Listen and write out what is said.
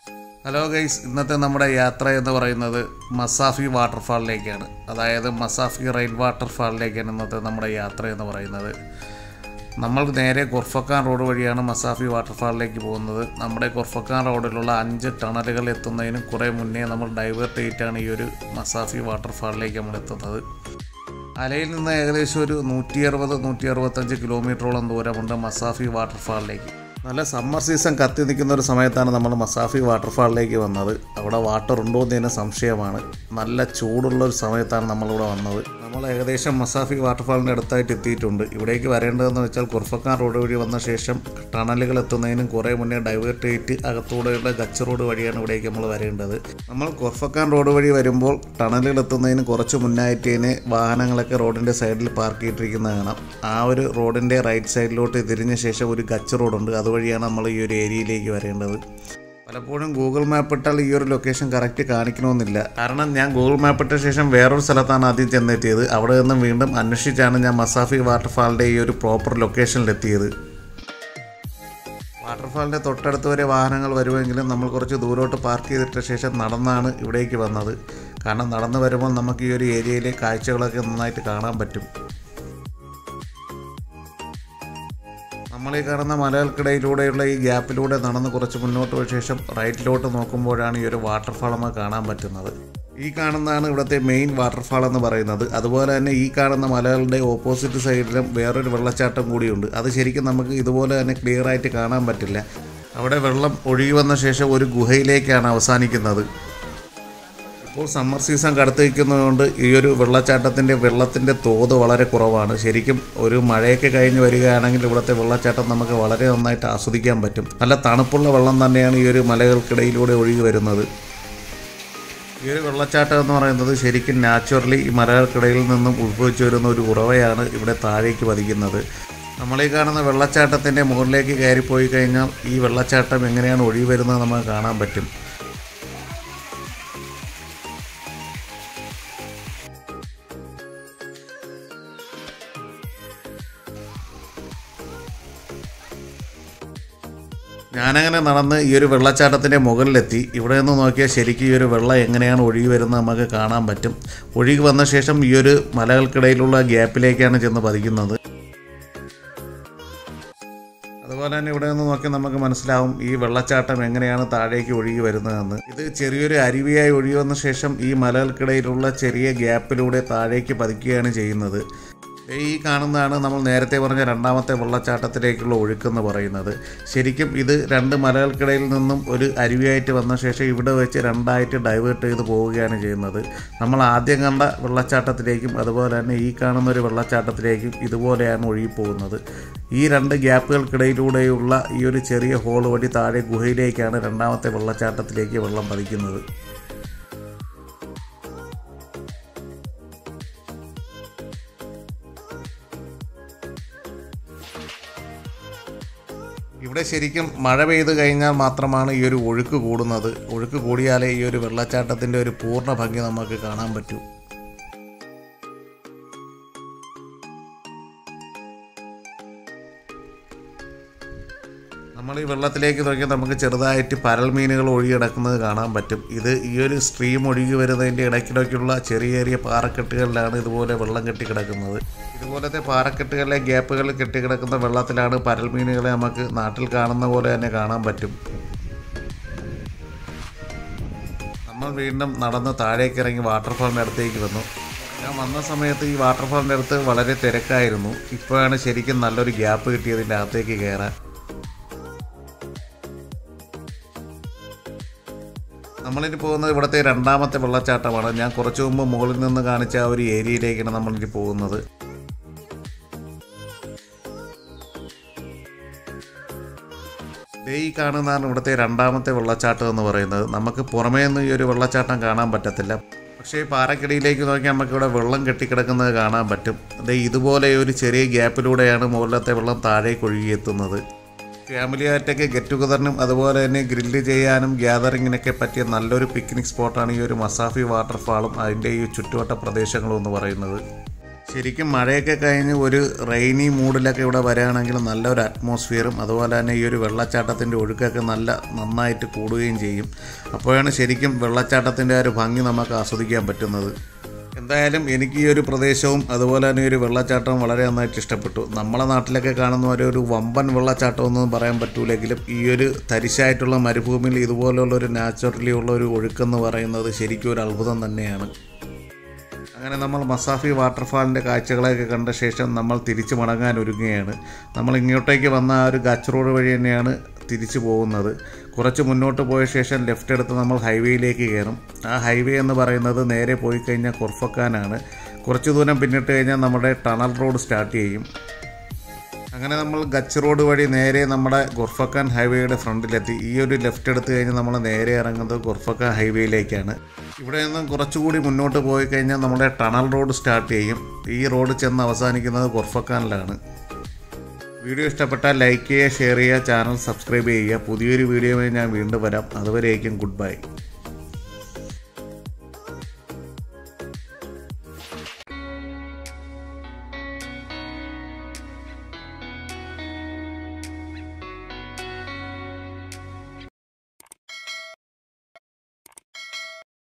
hello guys ഇന്നത്തെ നമ്മുടെ യാത്ര എന്ന് പറയുന്നത് മസാഫി വാട്ടർഫാളിലേക്കാണ് അതായത് മസാഫി റെയിൻ വാട്ടർഫാളിലേക്കാണ് ഇന്നത്തെ നമ്മുടെ യാത്ര എന്ന് പറയുന്നത് നമ്മൾ നേരെ കൊർഫക്കാൻ റോഡ് വഴിയാണ് മസാഫി വാട്ടർഫാളിലേക്ക് പോകുന്നത് നമ്മുടെ കൊർഫക്കാൻ റോഡിലുള്ള അഞ്ച് ടണലുകൾ എത്തുന്നതിന് കുറേ മുന്നേ നമ്മൾ ഡൈവേർട്ട് ചെയ്തിട്ടാണ് ഈ ഒരു മസാഫി വാട്ടർഫാളിലേക്ക് നമ്മൾ എത്തുന്നത് അലയിൽ നിന്ന് ഏകദേശം ഒരു നൂറ്റി അറുപത് നൂറ്റി അറുപത്തഞ്ച് കിലോമീറ്ററോളം ദൂരമുണ്ട് മസാഫി വാട്ടർഫാളിലേക്ക് നല്ല സമ്മർ സീസൺ കത്തി നിൽക്കുന്ന ഒരു സമയത്താണ് നമ്മൾ മസാഫി വാട്ടർഫാളിലേക്ക് വന്നത് അവിടെ വാട്ടർ ഉണ്ടോ എന്ന് തന്നെ സംശയമാണ് നല്ല ചൂടുള്ള ഒരു സമയത്താണ് നമ്മളിവിടെ വന്നത് നമ്മൾ ഏകദേശം മസാഫി വാട്ടർഫാളിൻ്റെ അടുത്തായിട്ട് എത്തിയിട്ടുണ്ട് ഇവിടേക്ക് വരേണ്ടതെന്ന് വെച്ചാൽ കുർഫക്കാൻ റോഡ് വഴി വന്ന ശേഷം ടണലുകൾ എത്തുന്നതിനും കുറേ മുന്നേ ഡൈവേർട്ട് ചെയ്തിട്ട് അകത്തൂടെയുള്ള ഗച്ച് റോഡ് വഴിയാണ് ഇവിടേക്ക് നമ്മൾ വരേണ്ടത് നമ്മൾ കൊർഫക്കാൻ റോഡ് വഴി വരുമ്പോൾ ടണലുകൾ എത്തുന്നതിന് കുറച്ച് മുന്നായിട്ട് തന്നെ വാഹനങ്ങളൊക്കെ റോഡിൻ്റെ സൈഡിൽ പാർക്ക് ചെയ്തിരിക്കുന്നത് കാണാം ആ ഒരു റോഡിൻ്റെ റൈറ്റ് സൈഡിലോട്ട് തിരിഞ്ഞ ശേഷം ഒരു ഗച്ച് റോഡുണ്ട് അതുവഴിയാണ് നമ്മൾ ഈ ഒരു ഏരിയയിലേക്ക് വരേണ്ടത് പലപ്പോഴും ഗൂഗിൾ മാപ്പ് ഇട്ടാൽ ഈ ഒരു ലൊക്കേഷൻ കറക്റ്റ് കാണിക്കണമെന്നില്ല കാരണം ഞാൻ ഗൂഗിൾ മാപ്പ് ഇട്ട ശേഷം വേറൊരു സ്ഥലത്താണ് ആദ്യം ചെന്നെത്തിയത് അവിടെ നിന്നും വീണ്ടും അന്വേഷിച്ചാണ് ഞാൻ മസാഫി വാട്ടർഫാളിൻ്റെ ഈ ഒരു പ്രോപ്പർ ലൊക്കേഷനിലെത്തിയത് വാട്ടർഫാളിൻ്റെ തൊട്ടടുത്ത് വരെ വാഹനങ്ങൾ വരുമെങ്കിലും നമ്മൾ കുറച്ച് ദൂരോട്ട് പാർക്ക് ചെയ്തിട്ട ശേഷം നടന്നാണ് ഇവിടേക്ക് വന്നത് കാരണം നടന്നു വരുമ്പോൾ നമുക്ക് ഈ ഒരു ഏരിയയിലെ കാഴ്ചകളൊക്കെ നന്നായിട്ട് കാണാൻ പറ്റും നമ്മൾ ഈ കാണുന്ന മലകൾക്കിടയിലൂടെയുള്ള ഈ ഗ്യാപ്പിലൂടെ നടന്ന് കുറച്ച് മുന്നോട്ട് പോയ ശേഷം റൈറ്റിലോട്ട് നോക്കുമ്പോഴാണ് ഈ ഒരു വാട്ടർഫാൾ നമുക്ക് കാണാൻ പറ്റുന്നത് ഈ കാണുന്നതാണ് ഇവിടുത്തെ മെയിൻ വാട്ടർഫാൾ എന്ന് പറയുന്നത് അതുപോലെ തന്നെ ഈ കാണുന്ന മലകളുടെ ഓപ്പോസിറ്റ് സൈഡിലും വേറൊരു വെള്ളച്ചാട്ടം കൂടിയുണ്ട് അത് ശരിക്കും നമുക്ക് ഇതുപോലെ തന്നെ ക്ലിയർ ആയിട്ട് കാണാൻ പറ്റില്ല അവിടെ വെള്ളം ഒഴുകി വന്ന ശേഷം ഒരു ഗുഹയിലേക്കാണ് അവസാനിക്കുന്നത് ഇപ്പോൾ സമ്മർ സീസൺ കടുത്ത് വയ്ക്കുന്നതുകൊണ്ട് ഈ ഒരു വെള്ളച്ചാട്ടത്തിൻ്റെ വെള്ളത്തിൻ്റെ തോത് വളരെ കുറവാണ് ശരിക്കും ഒരു മഴയൊക്കെ കഴിഞ്ഞ് വരികയാണെങ്കിൽ ഇവിടുത്തെ വെള്ളച്ചാട്ടം നമുക്ക് വളരെ നന്നായിട്ട് ആസ്വദിക്കാൻ പറ്റും നല്ല തണുപ്പുള്ള വെള്ളം തന്നെയാണ് ഈ ഒരു മലകൾക്കിടയിലൂടെ ഒഴുകി വരുന്നത് ഈ ഒരു വെള്ളച്ചാട്ടം എന്ന് പറയുന്നത് ശരിക്കും നാച്ചുറലി ഈ മലകൾക്കിടയിൽ നിന്നും ഉത്ഭവിച്ചു വരുന്ന ഒരു ഉറവയാണ് ഇവിടെ താഴേക്ക് പതിക്കുന്നത് നമ്മൾ ഈ കാണുന്ന വെള്ളച്ചാട്ടത്തിൻ്റെ മുകളിലേക്ക് കയറിപ്പോയി കഴിഞ്ഞാൽ ഈ വെള്ളച്ചാട്ടം എങ്ങനെയാണ് ഒഴുകി വരുന്നത് നമുക്ക് കാണാൻ പറ്റും ഞാനങ്ങനെ നടന്ന് ഈ ഒരു വെള്ളച്ചാട്ടത്തിൻ്റെ മുകളിലെത്തി ഇവിടെ നിന്ന് നോക്കിയാൽ ശരിക്കും ഈ ഒരു വെള്ളം എങ്ങനെയാണ് ഒഴുകി വരുന്നത് നമുക്ക് കാണാൻ പറ്റും ഒഴുകി വന്ന ശേഷം ഈ ഒരു മലകൾക്കിടയിലുള്ള ഗ്യാപ്പിലേക്കാണ് ചെന്ന് പതിക്കുന്നത് അതുപോലെ തന്നെ ഇവിടെ നിന്ന് നോക്കി നമുക്ക് മനസ്സിലാവും ഈ വെള്ളച്ചാട്ടം എങ്ങനെയാണ് താഴേക്ക് ഒഴുകി വരുന്നതെന്ന് ഇത് ചെറിയൊരു അരുവിയായി ഒഴുകി വന്ന ശേഷം ഈ മലകൾക്കിടയിലുള്ള ചെറിയ ഗ്യാപ്പിലൂടെ താഴേക്ക് പതിക്കുകയാണ് ചെയ്യുന്നത് ഈ കാണുന്നതാണ് നമ്മൾ നേരത്തെ പറഞ്ഞ രണ്ടാമത്തെ വെള്ളച്ചാട്ടത്തിലേക്കുള്ള ഒഴുക്കെന്ന് പറയുന്നത് ശരിക്കും ഇത് രണ്ട് മലകൾക്കിടയിൽ നിന്നും ഒരു അരുവിയായിട്ട് വന്ന ശേഷം ഇവിടെ വെച്ച് രണ്ടായിട്ട് ഡൈവേർട്ട് ചെയ്ത് പോവുകയാണ് ചെയ്യുന്നത് നമ്മൾ ആദ്യം കണ്ട വെള്ളച്ചാട്ടത്തിലേക്കും അതുപോലെ തന്നെ ഈ കാണുന്ന ഒരു വെള്ളച്ചാട്ടത്തിലേക്കും ഇതുപോലെയാണ് ഒഴുകിപ്പോകുന്നത് ഈ രണ്ട് ഗ്യാപ്പുകൾക്കിടയിലൂടെയുള്ള ഈ ഒരു ചെറിയ ഹോൾ വഴി താഴെ ഗുഹയിലേക്കാണ് രണ്ടാമത്തെ വെള്ളച്ചാട്ടത്തിലേക്ക് വെള്ളം പതിക്കുന്നത് ഇവിടെ ശരിക്കും മഴ പെയ്ത് കഴിഞ്ഞാൽ മാത്രമാണ് ഈ ഒരു ഒഴുക്ക് കൂടുന്നത് ഒഴുക്ക് കൂടിയാലേ ഈ ഒരു വെള്ളച്ചാട്ടത്തിൻ്റെ ഒരു പൂർണ്ണ ഭംഗി നമുക്ക് കാണാൻ പറ്റൂ നമ്മൾ ഈ വെള്ളത്തിലേക്ക് നോക്കിയാൽ നമുക്ക് ചെറുതായിട്ട് പരൽ മീനുകൾ ഒഴുകിടക്കുന്നത് കാണാൻ പറ്റും ഇത് ഈ ഒരു സ്ട്രീം ഒഴുകി വരുന്നതിൻ്റെ ഇടയ്ക്കിടയ്ക്കുള്ള ചെറിയ ചെറിയ പാറക്കെട്ടുകളിലാണ് ഇതുപോലെ വെള്ളം കെട്ടിക്കിടക്കുന്നത് ഇതുപോലത്തെ പാറക്കെട്ടുകളിലെ ഗ്യാപ്പുകൾ കെട്ടിക്കിടക്കുന്ന വെള്ളത്തിലാണ് പരൽ മീനുകളെ നമുക്ക് നാട്ടിൽ കാണുന്ന പോലെ തന്നെ കാണാൻ പറ്റും നമ്മൾ വീണ്ടും നടന്ന് താഴേക്ക് ഇറങ്ങി വാട്ടർഫാളിൻ്റെ അടുത്തേക്ക് വന്നു ഞാൻ വന്ന സമയത്ത് ഈ വാട്ടർഫാളിൻ്റെ അടുത്ത് വളരെ തിരക്കായിരുന്നു ഇപ്പോഴാണ് ശരിക്കും നല്ലൊരു ഗ്യാപ്പ് കിട്ടിയതിൻ്റെ അകത്തേക്ക് കയറാൻ നമ്മളിനി പോകുന്നത് ഇവിടുത്തെ രണ്ടാമത്തെ വെള്ളച്ചാട്ടമാണ് ഞാൻ കുറച്ചു മുമ്പ് മുകളിൽ നിന്ന് കാണിച്ച ആ ഒരു ഏരിയയിലേക്കാണ് നമ്മളിനി പോകുന്നത് ദേ ഈ കാണുന്നതാണ് ഇവിടുത്തെ രണ്ടാമത്തെ വെള്ളച്ചാട്ടം എന്ന് പറയുന്നത് നമുക്ക് പുറമേ നിന്ന് ഈ ഒരു വെള്ളച്ചാട്ടം കാണാൻ പറ്റത്തില്ല പക്ഷേ ഈ പാറക്കിടയിലേക്ക് നോക്കി നമുക്ക് ഇവിടെ വെള്ളം കെട്ടിക്കിടക്കുന്നത് കാണാൻ പറ്റും ദേ ഇതുപോലെ ഒരു ചെറിയ ഗ്യാപ്പിലൂടെയാണ് മുകളിലത്തെ വെള്ളം താഴേക്ക് ഒഴുകിയെത്തുന്നത് ഫാമിലി ആയിട്ടൊക്കെ ഗെറ്റ് ടുഗദറിനും അതുപോലെ തന്നെ ഗ്രില്ല് ചെയ്യാനും ഗ്യാതറിങ്ങിനൊക്കെ പറ്റിയ നല്ലൊരു പിക്നിക് സ്പോട്ടാണ് ഈ ഒരു മസാഫി വാട്ടർഫാളും അതിൻ്റെ ഈ ചുറ്റുവട്ട പ്രദേശങ്ങളും എന്ന് പറയുന്നത് ശരിക്കും മഴയൊക്കെ കഴിഞ്ഞ് ഒരു റെയിനി മൂഡിലൊക്കെ ഇവിടെ വരികയാണെങ്കിൽ നല്ലൊരു അറ്റ്മോസ്ഫിയറും അതുപോലെ തന്നെ ഈ ഒരു വെള്ളച്ചാട്ടത്തിൻ്റെ ഒഴുക്കൊക്കെ നല്ല നന്നായിട്ട് കൂടുകയും ചെയ്യും അപ്പോഴാണ് ശരിക്കും വെള്ളച്ചാട്ടത്തിൻ്റെ ആ ഒരു ഭംഗി നമുക്ക് ആസ്വദിക്കാൻ പറ്റുന്നത് എന്തായാലും എനിക്ക് ഈ ഒരു പ്രദേശവും അതുപോലെ തന്നെ ഈ ഒരു വെള്ളച്ചാട്ടവും വളരെ നന്നായിട്ട് ഇഷ്ടപ്പെട്ടു നമ്മളെ നാട്ടിലൊക്കെ കാണുന്ന പോലെ ഒരു വമ്പൻ വെള്ളച്ചാട്ടമൊന്നും പറയാൻ പറ്റൂലെങ്കിലും ഈ ഒരു തരിശായിട്ടുള്ള മരുഭൂമിയിൽ ഇതുപോലുള്ള ഒരു നാച്ചുറലി ഉള്ള ഒരു ഒഴുക്കെന്ന് പറയുന്നത് ശരിക്കും ഒരു അത്ഭുതം തന്നെയാണ് അങ്ങനെ നമ്മൾ മസാഫി വാട്ടർഫാളിൻ്റെ കാഴ്ചകളൊക്കെ കണ്ട ശേഷം നമ്മൾ തിരിച്ചു മടങ്ങാൻ ഒരുങ്ങുകയാണ് നമ്മൾ ഇങ്ങോട്ടേക്ക് വന്ന ആ ഒരു ഗച്ച് റോഡ് വഴി തന്നെയാണ് തിരിച്ചു പോകുന്നത് കുറച്ച് മുന്നോട്ട് പോയ ശേഷം ലെഫ്റ്റ് എടുത്ത് നമ്മൾ ഹൈവേയിലേക്ക് കയറും ആ ഹൈവേ എന്ന് പറയുന്നത് നേരെ പോയി കഴിഞ്ഞാൽ കൊർഫക്കാനാണ് കുറച്ച് ദൂരം പിന്നിട്ട് കഴിഞ്ഞാൽ നമ്മുടെ ടണൽ റോഡ് സ്റ്റാർട്ട് ചെയ്യും അങ്ങനെ നമ്മൾ ഗച്ച് റോഡ് വഴി നേരെ നമ്മുടെ ഗുർഫക്കാൻ ഹൈവേയുടെ ഫ്രണ്ടിലെത്തി ഈ ഒരു ലെഫ്റ്റ് എടുത്ത് കഴിഞ്ഞ് നമ്മൾ നേരെ ഇറങ്ങുന്നത് ഗുർഫക്കാൻ ഹൈവേയിലേക്കാണ് ഇവിടെ നിന്നും കുറച്ചുകൂടി മുന്നോട്ട് പോയി കഴിഞ്ഞാൽ നമ്മുടെ ടണൽ റോഡ് സ്റ്റാർട്ട് ചെയ്യും ഈ റോഡ് ചെന്ന് അവസാനിക്കുന്നത് ഗുർഫക്കാനിലാണ് വീഡിയോ ഇഷ്ടപ്പെട്ടാൽ ലൈക്ക് ചെയ്യുക ഷെയർ ചെയ്യുക ചാനൽ സബ്സ്ക്രൈബ് ചെയ്യുക പുതിയൊരു വീഡിയോയുമായി ഞാൻ വീണ്ടും വരാം അതുവരേക്കും ഗുഡ് ബൈ